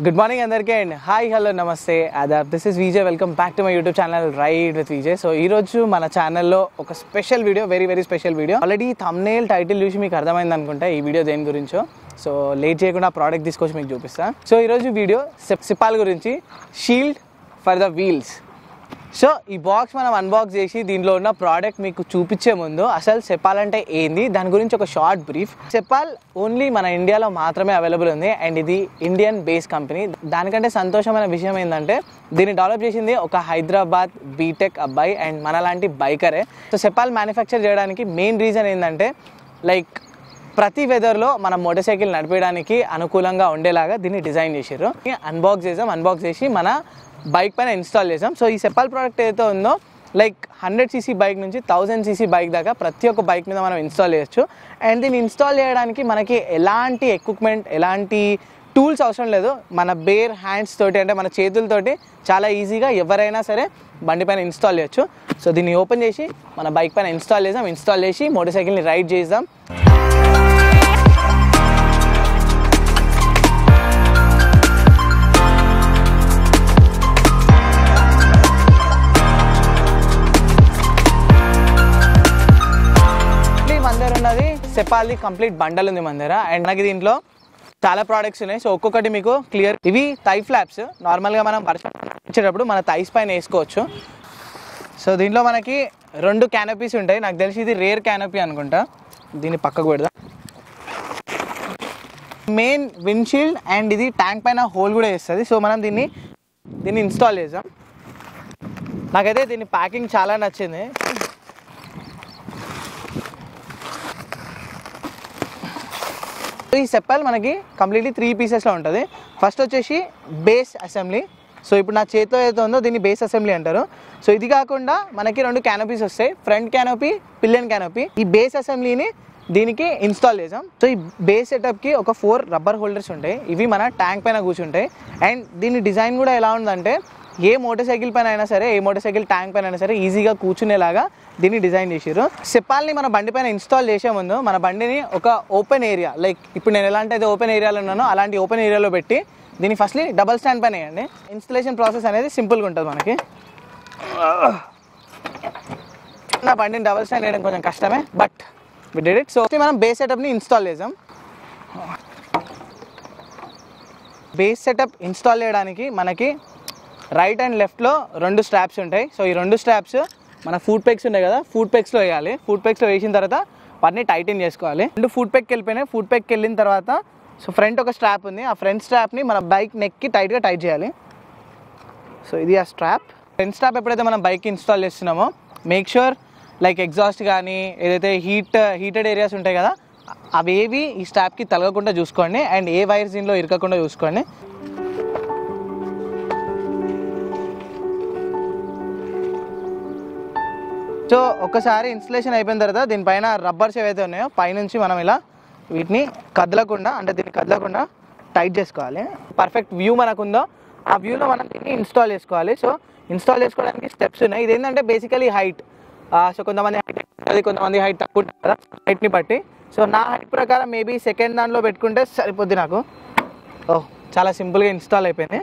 Good morning అందరికీ and hi hello నమస్తే ఆదాబ్ this is Vijay welcome back to my YouTube channel ride with Vijay so ఈ రోజు మన ఛానల్లో ఒక special video very very special video already thumbnail title చూసి మీకు అర్థమైంది అనుకుంటా ఈ వీడియో దేని గురించో సో లేట్ చేయకుండా ప్రోడక్ట్ తీసుకొచ్చి మీకు చూపిస్తా సో ఈరోజు వీడియో సిపాల్ గురించి shield for the wheels so ఈ బాక్స్ మనం అన్బాక్స్ చేసి దీనిలో ఉన్న ప్రోడక్ట్ మీకు చూపించే ముందు అసలు సెపాల్ అంటే ఏంది దాని గురించి ఒక షార్ట్ బ్రీఫ్ సెపాల్ ఓన్లీ మన ఇండియాలో మాత్రమే అవైలబుల్ ఉంది అండ్ ఇది ఇండియన్ బేస్ కంపెనీ దానికంటే సంతోషమైన విషయం ఏంటంటే దీన్ని డెవలప్ చేసింది ఒక హైదరాబాద్ బీటెక్ అబ్బాయి అండ్ మనలాంటి బైకరే సో సెపాల్ మ్యానుఫ్యాక్చర్ చేయడానికి మెయిన్ రీజన్ ఏంటంటే లైక్ ప్రతి వెదర్లో మనం మోటార్ సైకిల్ నడిపేయడానికి అనుకూలంగా ఉండేలాగా దీన్ని డిజైన్ చేసారు అన్బాక్స్ చేసాం అన్బాక్స్ చేసి మన బైక్ పైన ఇన్స్టాల్ చేసాం సో ఈ సెపాల్ ప్రోడక్ట్ ఏదైతే ఉందో లైక్ హండ్రెడ్ సీసీ బైక్ నుంచి థౌజండ్ సీసీ బైక్ దాకా ప్రతి ఒక్క బైక్ మీద మనం ఇన్స్టాల్ చేయొచ్చు అండ్ దీన్ని ఇన్స్టాల్ చేయడానికి మనకి ఎలాంటి ఎక్విప్మెంట్ ఎలాంటి టూల్స్ అవసరం లేదు మన బేర్ హ్యాండ్స్ తోటి అంటే మన చేతులతోటి చాలా ఈజీగా ఎవరైనా సరే బండి పైన ఇన్స్టాల్ చేయొచ్చు సో దీన్ని ఓపెన్ చేసి మన బైక్ పైన ఇన్స్టాల్ చేద్దాం ఇన్స్టాల్ చేసి మోటార్ సైకిల్ని రైడ్ చేద్దాం ఈ మన దగ్గర ఉన్నది సెపాల్ది కంప్లీట్ బండల్ ఉంది మన దగ్గర అండ్ నాకు దీంట్లో చాలా ప్రోడక్ట్స్ ఉన్నాయి సో ఒక్కొక్కటి మీకు క్లియర్ ఇవి థై ఫ్లాప్స్ నార్మల్గా మనం వర్షం వచ్చేటప్పుడు మన థైస్ పైన వేసుకోవచ్చు సో దీంట్లో మనకి రెండు క్యానపీస్ ఉంటాయి నాకు తెలిసి ఇది రేర్ క్యానపీ అనుకుంటా దీన్ని పక్కకు పెడదాం మెయిన్ విండ్షీల్డ్ అండ్ ఇది ట్యాంక్ పైన హోల్ కూడా వేస్తుంది సో మనం దీన్ని దీన్ని ఇన్స్టాల్ చేద్దాం నాకైతే దీని ప్యాకింగ్ చాలా నచ్చింది ఈ సెప్పల్ మనకి కంప్లీట్లీ త్రీ పీసెస్లో ఉంటుంది ఫస్ట్ వచ్చేసి బేస్ అసెంబ్లీ సో ఇప్పుడు నా చేతిలో ఏదైతే ఉందో దీన్ని బేస్ అసెంబ్లీ అంటారు సో ఇది కాకుండా మనకి రెండు క్యానోపీస్ వస్తాయి ఫ్రంట్ క్యానోపీ పిల్లన్ క్యానోపీ ఈ బేస్ అసెంబ్లీని దీనికి ఇన్స్టాల్ చేసాం సో ఈ బేస్ సెటప్కి ఒక ఫోర్ రబ్బర్ హోల్డర్స్ ఉంటాయి ఇవి మన ట్యాంక్ పైన కూర్చుంటాయి అండ్ దీని డిజైన్ కూడా ఎలా ఉందంటే ఏ మోటార్ సైకిల్ పైన అయినా సరే ఏ మోటార్ సైకిల్ ట్యాంక్ పైన అయినా సరే ఈజీగా కూర్చునేలాగా దీన్ని డిజైన్ చేసారు సెప్పాల్ని మన బండి పైన ఇన్స్టాల్ చేసే ముందు మన బండిని ఒక ఓపెన్ ఏరియా లైక్ ఇప్పుడు నేను ఎలాంటి అయితే ఓపెన్ ఏరియాలో ఉన్నానో అలాంటి ఓపెన్ ఏరియాలో పెట్టి దీన్ని ఫస్ట్లీ డబల్ స్టాండ్ పైన వేయండి ఇన్స్టలేషన్ ప్రాసెస్ అనేది సింపుల్గా ఉంటుంది మనకి నా బండిని డబల్ స్టాండ్ వేయడం కొంచెం కష్టమే but we did it so మనం బేస్ సెటప్ని ఇన్స్టాల్ చేసాం బేస్ సెటప్ ఇన్స్టాల్ చేయడానికి మనకి రైట్ అండ్ లెఫ్ట్లో రెండు స్ట్రాప్స్ ఉంటాయి సో ఈ రెండు స్ట్రాప్స్ మన ఫుడ్ పెక్స్ ఉన్నాయి కదా ఫుడ్ పెక్స్లో వేయాలి ఫుడ్ పెక్స్లో వేసిన తర్వాత వాటిని టైటిన్ చేసుకోవాలి రెండు ఫుడ్ పెక్కి వెళ్ళిపోయినాయి ఫుడ్ పెక్కి వెళ్ళిన తర్వాత సో ఫ్రంట్ ఒక స్ట్రాప్ ఉంది ఆ ఫ్రంట్ స్ట్రాప్ని మన బైక్ నెక్కి టైట్గా టైట్ చేయాలి సో ఇది ఆ స్ట్రాప్ ఫ్రంట్ స్ట్రాప్ ఎప్పుడైతే మనం బైక్ ఇన్స్టాల్ చేస్తున్నామో మేక్ షూర్ లైక్ ఎగ్జాస్ట్ కానీ ఏదైతే హీట్ హీటెడ్ ఏరియాస్ ఉంటాయి కదా అవేవి ఈ స్ట్రాప్కి తలగకుండా చూసుకోండి అండ్ ఏ వైర్స్ దీనిలో ఇరకకుండా చూసుకోండి సో ఒక్కసారి ఇన్స్టలేషన్ అయిపోయిన తర్వాత దీనిపైన రబ్బర్స్ ఏవైతే ఉన్నాయో పైనుంచి మనం ఇలా వీటిని కదలకుండా అంటే దీన్ని కదలకుండా టైట్ చేసుకోవాలి పర్ఫెక్ట్ వ్యూ మనకుందో ఆ వ్యూలో మనం దీన్ని ఇన్స్టాల్ చేసుకోవాలి సో ఇన్స్టాల్ చేసుకోవడానికి స్టెప్స్ ఉన్నాయి ఇది ఏంటంటే బేసికలీ హైట్ సో కొంతమంది హైట్ ఉంటుంది కొంతమంది హైట్ తక్కువ ఉంటుంది కదా హైట్ని బట్టి సో నా హైట్ ప్రకారం మేబీ సెకండ్ దానిలో పెట్టుకుంటే సరిపోద్ది నాకు ఓహ్ చాలా సింపుల్గా ఇన్స్టాల్ అయిపోయింది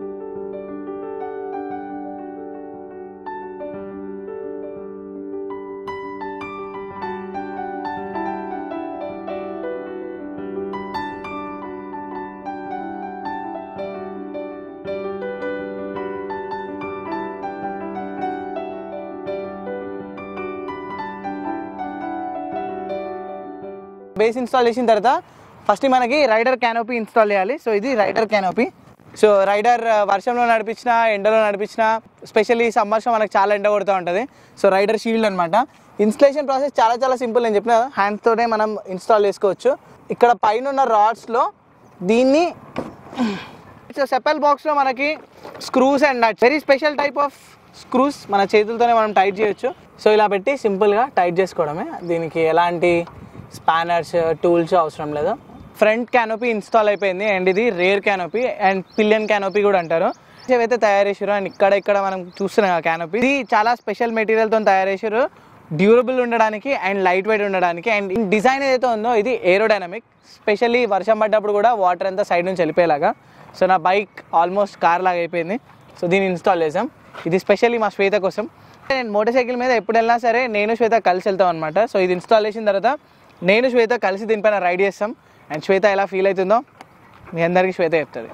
బేస్ ఇన్స్టాల్ చేసిన తర్వాత ఫస్ట్ మనకి రైడర్ క్యానోపీ ఇన్స్టాల్ చేయాలి సో ఇది రైడర్ క్యానోపీ సో రైడర్ వర్షంలో నడిపించిన ఎండలో నడిపించిన స్పెషల్లీ సమ్మర్స్లో మనకు చాలా ఎండ కొడుతూ ఉంటుంది సో రైడర్ షీల్డ్ అనమాట ఇన్స్టలేషన్ ప్రాసెస్ చాలా చాలా సింపుల్ నేను చెప్పిన హ్యాండ్స్ తోనే మనం ఇన్స్టాల్ చేసుకోవచ్చు ఇక్కడ పైన ఉన్న రాడ్స్లో దీన్ని సో సెపల్ బాక్స్లో మనకి screws and nuts very special type of screws మన చేతులతోనే మనం టైట్ చేయొచ్చు సో ఇలా పెట్టి సింపుల్గా టైట్ చేసుకోవడమే దీనికి ఎలాంటి స్పానర్స్ టూల్స్ అవసరం లేదు ఫ్రంట్ క్యానోపీ ఇన్స్టాల్ అయిపోయింది అండ్ ఇది rear canopy and pillion canopy కూడా అంటారు ఏవైతే తయారు చేసారో అండ్ ఇక్కడ ఇక్కడ మనం చూస్తున్నాం క్యానోపీ ఇది చాలా స్పెషల్ మెటీరియల్తో తయారు చేసారు డ్యూరబుల్ ఉండడానికి అండ్ లైట్ వెయిట్ ఉండడానికి అండ్ డిజైన్ ఏదైతే ఉందో ఇది ఏరోడైనమిక్ స్పెషల్లీ వర్షం పడ్డప్పుడు కూడా వాటర్ అంతా సైడ్ నుంచి వెళ్ళిపోయేలాగా సో నా బైక్ ఆల్మోస్ట్ కార్ లాగా అయిపోయింది సో దీన్ని ఇన్స్టాల్ చేసాం ఇది స్పెషల్లీ మా శ్వేత కోసం నేను మోటార్ సైకిల్ మీద ఎప్పుడు వెళ్ళినా సరే నేను శ్వేత కలిసి వెళ్తాం అనమాట సో ఇది ఇన్స్టాల్ చేసిన తర్వాత నేను శ్వేత కలిసి దీనిపైన రైడ్ చేస్తాం అండ్ శ్వేత ఎలా ఫీల్ అవుతుందో మీ అందరికీ శ్వేత చెప్తుంది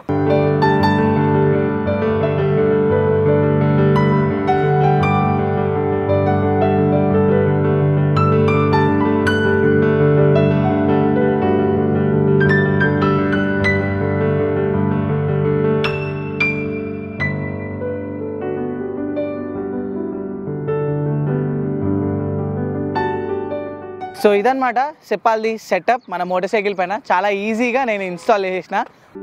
సో ఇదన్నమాట చెప్పాలి సెటప్ మన మోటార్ సైకిల్ పైన చాలా ఈజీగా నేను ఇన్స్టాల్ చేసిన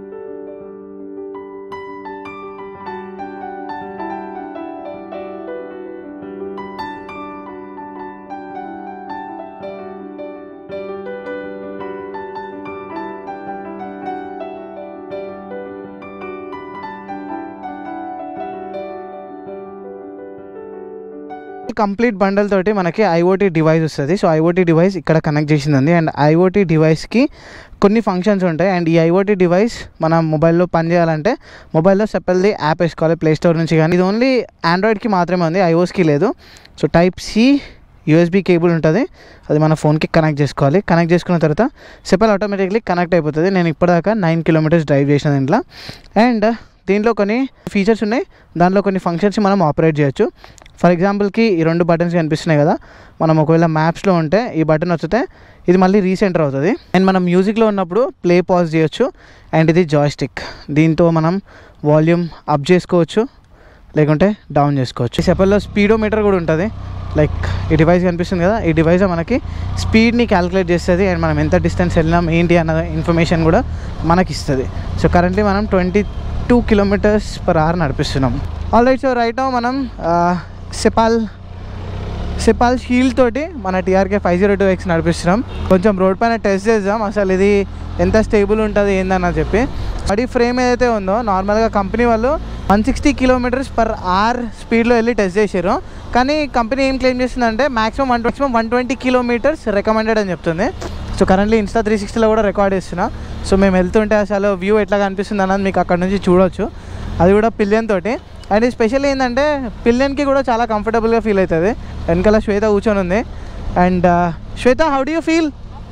కంప్లీట్ బండల్ తోటి మనకి ఐఓటీ డివైస్ వస్తుంది సో ఐఓటీ డివైస్ ఇక్కడ కనెక్ట్ చేసింది అండ్ ఐఓటీ డివైస్కి కొన్ని ఫంక్షన్స్ ఉంటాయి అండ్ ఈ ఐఓటీ డివైస్ మన మొబైల్లో పనిచేయాలంటే మొబైల్లో సెపల్ది యాప్ వేసుకోవాలి ప్లే స్టోర్ నుంచి కానీ ఇది ఓన్లీ ఆండ్రాయిడ్కి మాత్రమే ఉంది ఐఓస్కి లేదు so type C USB cable ఉంటుంది అది మన ఫోన్కి కనెక్ట్ చేసుకోవాలి కనెక్ట్ చేసుకున్న తర్వాత సెపల్ ఆటోమేటిక్లీ కనెక్ట్ అయిపోతుంది నేను ఇప్పటిదాకా నైన్ కిలోమీటర్స్ డ్రైవ్ చేసిన దీంట్లో అండ్ దీంట్లో కొన్ని ఫీచర్స్ ఉన్నాయి దాంట్లో కొన్ని ఫంక్షన్స్ మనం ఆపరేట్ చేయొచ్చు ఫర్ ఎగ్జాంపుల్కి ఈ రెండు బటన్స్ కనిపిస్తున్నాయి కదా మనం ఒకవేళ మ్యాప్స్లో ఉంటే ఈ బటన్ వచ్చితే ఇది మళ్ళీ రీసెంటర్ అవుతుంది అండ్ మనం మ్యూజిక్లో ఉన్నప్పుడు ప్లే పాజ్ చేయొచ్చు అండ్ ఇది జాయ్స్టిక్ దీంతో మనం వాల్యూమ్ అప్ చేసుకోవచ్చు లేకుంటే డౌన్ చేసుకోవచ్చు ఈ సెపల్లో స్పీడోమీటర్ కూడా ఉంటుంది లైక్ ఈ డివైస్ కనిపిస్తుంది కదా ఈ డివైస్ మనకి స్పీడ్ని క్యాలిక్యులేట్ చేస్తుంది అండ్ మనం ఎంత డిస్టెన్స్ వెళ్ళినాం ఏంటి అన్న ఇన్ఫర్మేషన్ కూడా మనకి ఇస్తుంది సో కరెంట్లీ మనం twenty two kilometres per hour నడిపిస్తున్నాం ఆల్ రైట్ సో రైట్ మనం సెపాల్ సెపాల్ షీల్డ్ తోటి మన TRK five zero two X నడిపిస్తున్నాం కొంచెం రోడ్ పైన టెస్ట్ చేద్దాం అసలు ఇది ఎంత స్టేబుల్ ఉంటుంది ఏందని చెప్పి బాడీ ఫ్రేమ్ ఏదైతే ఉందో నార్మల్గా కంపెనీ వాళ్ళు one sixty kilometres per hour స్పీడ్లో వెళ్ళి టెస్ట్ చేశారు కానీ కంపెనీ ఏం క్లెయిమ్ చేస్తుందంటే maximum one maximum one twenty kilometres recommended అని చెప్తుంది సో కరెంట్లీ ఇన్స్టా త్రీ సిక్స్టీలో కూడా రికార్డ్ చేస్తున్నా సో మేము వెళ్తుంటే అసలు వ్యూ ఎట్లా కనిపిస్తుంది అన్నది మీకు అక్కడ నుంచి చూడొచ్చు అది కూడా పిలియన్ తోటి అండ్ స్పెషల్ ఏంటంటే పిలియన్కి కూడా చాలా కంఫర్టబుల్గా ఫీల్ అవుతుంది వెనకాల శ్వేత కూర్చొని ఉంది and Shweta how do you feel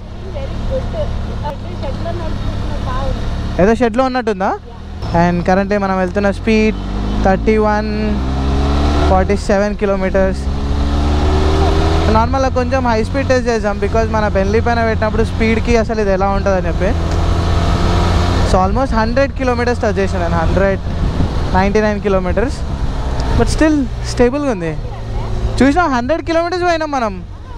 ఏదో షెడ్లో ఉన్నట్టుందా అండ్ కరెంట్లీ మనం వెళ్తున్న speed thirty one forty seven kilometres నార్మల్గా కొంచెం హై స్పీడ్ టెస్ట్ చేద్దాం బికాజ్ మన బెల్లి పైన పెట్టినప్పుడు స్పీడ్కి అసలు ఇది ఎలా ఉంటుందని చెప్పి so almost hundred kilometres touch చేసాను నేను hundred ninety nine kilometres but still స్టేబుల్గా ఉంది చూసినా హండ్రెడ్ కిలోమీటర్స్ పోయినాం మనం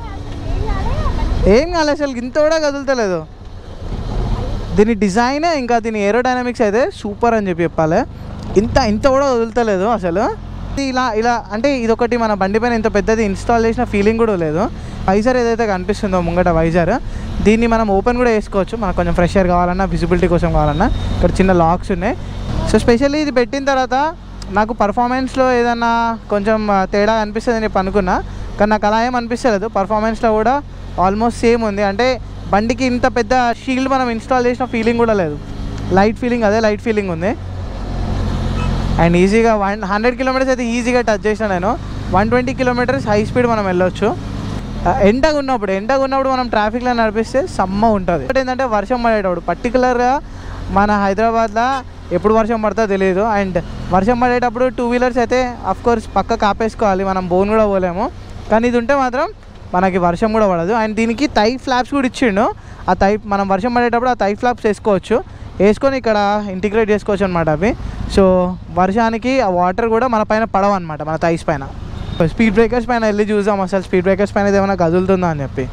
ఏం కాలేదు అసలు ఇంత కూడా కదులుతలేదు దీని డిజైన్ ఇంకా దీని ఏరోడైనమిక్స్ అయితే సూపర్ అని చెప్పి చెప్పాలి ఇంత ఇంత కూడా వదులుతలేదు అసలు ఇది ఇలా ఇలా అంటే ఇదొకటి మన బండి పైన ఇంత పెద్దది ఇన్స్టాల్ చేసిన ఫీలింగ్ కూడా లేదు వైజర్ ఏదైతే కనిపిస్తుందో ముంగట వైజర్ దీన్ని మనం ఓపెన్ కూడా వేసుకోవచ్చు మనకు కొంచెం ఫ్రెష్ ఎయిర్ కావాలన్నా విజిబిలిటీ కోసం కావాలన్నా ఇక్కడ చిన్న లాక్స్ ఉన్నాయి సో స్పెషల్లీ ఇది పెట్టిన తర్వాత నాకు పర్ఫార్మెన్స్లో ఏదన్నా కొంచెం ఆ, తేడా అనిపిస్తుంది అని చెప్పి అనుకున్నా కానీ నాకు అలా ఏం అనిపిస్తలేదు పర్ఫార్మెన్స్లో కూడా ఆల్మోస్ట్ సేమ్ ఉంది అంటే బండికి ఇంత పెద్ద షీల్డ్ మనం ఇన్స్టాల్ చేసిన ఫీలింగ్ కూడా లేదు లైట్ ఫీలింగ్ అదే లైట్ ఫీలింగ్ ఉంది అండ్ ఈజీగా వన్ హండ్రెడ్ కిలోమీటర్స్ అయితే ఈజీగా టచ్ చేసిన నేను one twenty kilometres high speed మనం వెళ్ళొచ్చు ఆ, ఎండగా ఉన్నప్పుడు ఎండగా ఉన్నప్పుడు మనం ట్రాఫిక్లో నడిపిస్తే సమ్మ ఉంటుంది ఒకటి ఏంటంటే వర్షం పడేటప్పుడు పర్టికులర్గా మన హైదరాబాద్లో ఎప్పుడు వర్షం పడుతుందో తెలియదు అండ్ వర్షం పడేటప్పుడు టూ వీలర్స్ అయితే అఫ్ కోర్స్ పక్క కాపేసుకోవాలి మనం బోన్ కూడా పోలేము కానీ ఇది ఉంటే మాత్రం మనకి వర్షం కూడా పడదు అండ్ దీనికి తై ఫ్లాప్స్ కూడా ఇచ్చిండు ఆ తై మనం వర్షం పడేటప్పుడు ఆ తై ఫ్లాప్స్ వేసుకోవచ్చు వేసుకొని ఇక్కడ ఇంటిగ్రేట్ చేసుకోవచ్చు అనమాట అవి సో వర్షానికి ఆ వాటర్ కూడా మన పైన పడవు అనమాట మన థైస్ పైన స్పీడ్ బ్రేకర్స్ పైన వెళ్ళి చూసాం అసలు స్పీడ్ బ్రేకర్స్ పైన ఏమైనా కదులుతుందా అని చెప్పి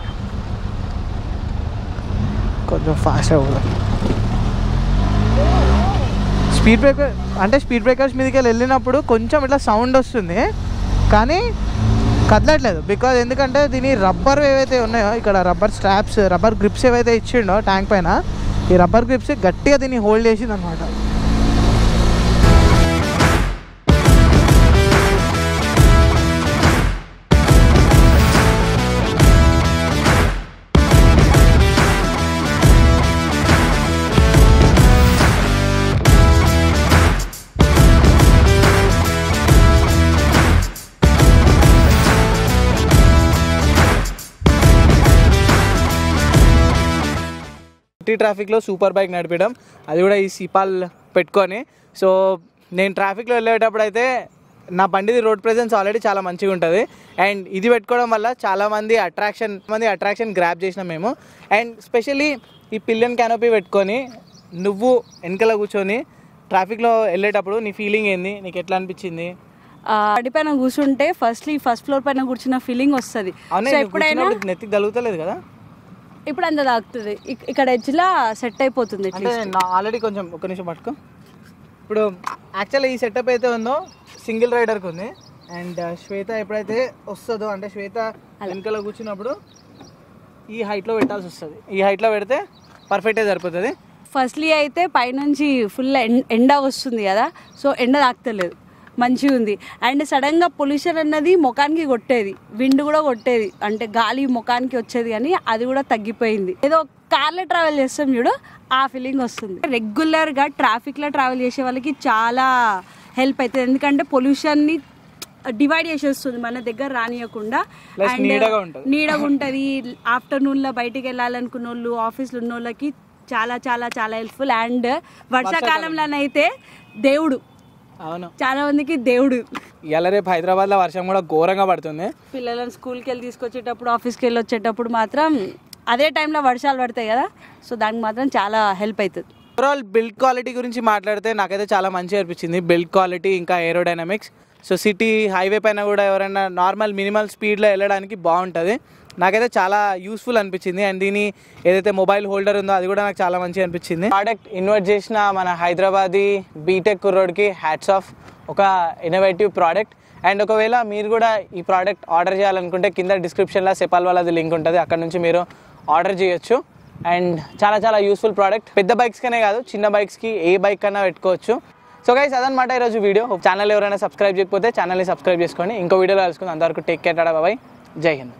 కొంచెం ఫాస్ట్ అవ్వదు స్పీడ్ బ్రేకర్ అంటే స్పీడ్ బ్రేకర్స్ మీదకి వెళ్ళి వెళ్ళినప్పుడు కొంచెం ఇట్లా సౌండ్ వస్తుంది కానీ కదలట్లేదు బికాజ్ ఎందుకంటే దీని రబ్బర్ ఏవైతే ఉన్నాయో ఇక్కడ రబ్బర్ స్ట్రాప్స్ రబ్బర్ గ్రిప్స్ ఏవైతే ఇచ్చిండో ట్యాంక్ పైన ఈ రబ్బర్ గ్రిప్స్ గట్టిగా దీన్ని హోల్డ్ చేసింది అనమాట సిటీ ట్రాఫిక్లో సూపర్ బైక్ నడిపడం అది కూడా ఈ సిపాల్ పెట్టుకొని సో నేను ట్రాఫిక్లో వెళ్ళేటప్పుడు అయితే నా బండిది రోడ్ ప్రెజెన్స్ ఆల్రెడీ చాలా మంచిగా ఉంటుంది అండ్ ఇది పెట్టుకోవడం వల్ల చాలామంది అట్రాక్షన్ మంది అట్రాక్షన్ గ్రాప్ చేసినాం మేము అండ్ స్పెషల్లీ ఈ పిల్లన్ క్యానోపీ పెట్టుకొని నువ్వు వెనకాల కూర్చొని ట్రాఫిక్లో వెళ్ళేటప్పుడు నీ ఫీలింగ్ ఏంది నీకు ఎట్లా అనిపించింది అడి పైన కూర్చుంటే ఫస్ట్లీ ఫస్ట్ ఫ్లోర్ పైన కూర్చున్న ఫీలింగ్ వస్తుంది అవునే సో నువ్వు ఎప్పుడైనా కూర్చున్నప్పుడు నెత్తికి తగులుతలేదు కదా ఇప్పుడు అంత తాగుతుంది ఇక్- ఇక్కడ ఎడ్జ్లా సెట్ అయిపోతుంది అంటే నా ఆల్రెడీ కొంచెం ఒక నిమిషం పట్టుకో ఇప్పుడు యాక్చువల్లీ ఈ సెటప్ అయితే ఉందో సింగిల్ రైడర్కి ఉంది అండ్ శ్వేత ఎప్పుడైతే వస్తుందో అంటే శ్వేత వెనకాల కూర్చున్నప్పుడు ఈ హైట్లో పెట్టాల్సి వస్తుంది ఈ హైట్లో పెడితే పర్ఫెక్ట్గా సరిపోతుంది ఫస్ట్లీ అయితే పైనుంచి ఫుల్ ఎండ వస్తుంది కదా సో ఎండ తాకుతలేదు మంచిగా ఉంది అండ్ సడన్గా పొల్యూషన్ అన్నది ముఖానికి కొట్టేది విండ్ కూడా కొట్టేది అంటే గాలి ముఖానికి వచ్చేది కానీ అది కూడా తగ్గిపోయింది ఏదో కార్లో ట్రావెల్ చేస్తాం చూడు ఆ ఫీలింగ్ వస్తుంది రెగ్యులర్గా ట్రాఫిక్లో ట్రావెల్ చేసే వాళ్ళకి చాలా హెల్ప్ అవుతుంది ఎందుకంటే పొల్యూషన్ని డివైడ్ చేసేస్తుంది మన దగ్గర రానియకుండా Plus నీడగా ఉంటది. నీడగా ఉంటుంది ఆఫ్టర్నూన్లో బయటికి వెళ్ళాలనుకున్న వాళ్ళు ఆఫీస్లో ఉన్న వాళ్ళకి చాలా చాలా చాలా హెల్ప్ఫుల్ అండ్ వర్షాకాలంలోనైతే దేవుడు అవును చాలా మందికి దేవుడు ఇలా రేపు హైదరాబాద్లో వర్షం కూడా ఘోరంగా పడుతుంది పిల్లలను స్కూల్కి వెళ్ళి తీసుకొచ్చేటప్పుడు ఆఫీస్కి వెళ్ళి వచ్చేటప్పుడు మాత్రం అదే టైంలో వర్షాలు పడతాయి కదా సో దానికి మాత్రం చాలా హెల్ప్ అవుతుంది ఓవరాల్ బిల్డ్ క్వాలిటీ గురించి మాట్లాడితే నాకైతే చాలా మంచిగా అనిపించింది బిల్డ్ క్వాలిటీ ఇంకా ఏరోడైనమిక్స్ సో సిటీ హైవే పైన కూడా ఎవరైనా నార్మల్ మినిమల్ స్పీడ్లో వెళ్ళడానికి బాగుంటుంది నాకైతే చాలా యూస్ఫుల్ అనిపించింది అండ్ దీని ఏదైతే మొబైల్ హోల్డర్ ఉందో అది కూడా నాకు చాలా మంచిగా అనిపించింది ప్రోడక్ట్ ఇన్వైట్ చేసిన మన హైదరాబాదీ బీటెక్ కుర్రోడ్కి హ్యాట్స్ ఆఫ్ ఒక ఇన్నోవేటివ్ ప్రోడక్ట్ అండ్ ఒకవేళ మీరు కూడా ఈ ప్రోడక్ట్ ఆర్డర్ చేయాలనుకుంటే కింద డిస్క్రిప్షన్లో సెపాల్ వాళ్ళది లింక్ ఉంటుంది అక్కడ నుంచి మీరు ఆర్డర్ చేయొచ్చు అండ్ చాలా చాలా యూస్ఫుల్ ప్రోడక్ట్ పెద్ద బైక్స్ కనే కాదు చిన్న బైక్స్కి ఏ బైక్ కన్నా పెట్టుకోవచ్చు సో గైస్ అదనమాట ఈరోజు వీడియో ఛానల్ ఎవరైనా సబ్స్క్రైబ్ చేయకపోతే ఛానల్ని సబ్స్క్రైబ్ చేసుకోండి ఇంకో వీడియోలో కలుసుకుందాం అంతవరకు టేక్ కేర్ టాడా బాయ్ జై హింద్